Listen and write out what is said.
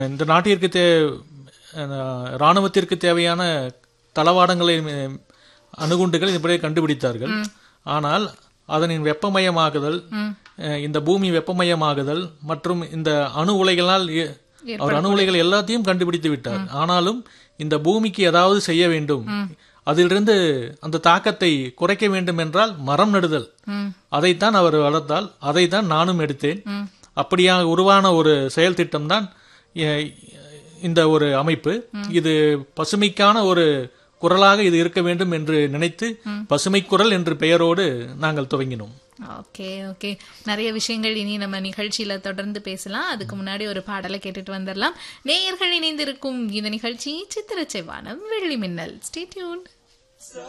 இந்த நாட்டிற்கு தே அஹ், ராணுவத்திற்கு தேவையான தளவாடங்களை அஹ், அணுகுண்டுகள் இப்படியே கண்டுபிடித்தார்கள் ஆனால் அதனின் வெப்பமயமாகுதல் அஹ், இந்த பூமி வெப்பமயமாகுதல் மற்றும் இந்த அணு உலைகளால் ஏ- அவர் அணு உலைகள் எல்லாத்தையும் கண்டுபிடித்து விட்டார் ஆனாலும் இந்த பூமிக்கு ஏதாவது செய்ய வேண்டும் அதிலிருந்து அந்த தாக்கத்தை குறைக்க வேண்டும் என்றால் மரம் நடுதல் அதைத்தான் அவர் வளர்த்தால் அதைத்தான் நானும் எடுத்தேன் அப்படியாக உருவான ஒரு செயல் திட்டம் தான் இந்த ஒரு அமைப்பு இது பசுமைக்கான ஒரு குரலாக இது இருக்க வேண்டும் என்று நினைத்து பசுமை குரல் என்ற பெயரோடு நாங்கள் துவங்கினோம் ஓகே ஓகே நிறைய விஷயங்கள் இனி நம்ம நிகழ்ச்சியில தொடர்ந்து பேசலாம் அதுக்கு முன்னாடி ஒரு பாடலை கேட்டுட்டு வந்துடலாம் நேயர்கள் இணைந்திருக்கும் இந்த நிகழ்ச்சி சித்திர செவ்வானம் வெள்ளி மின்னல் ஸ்டே டியூன்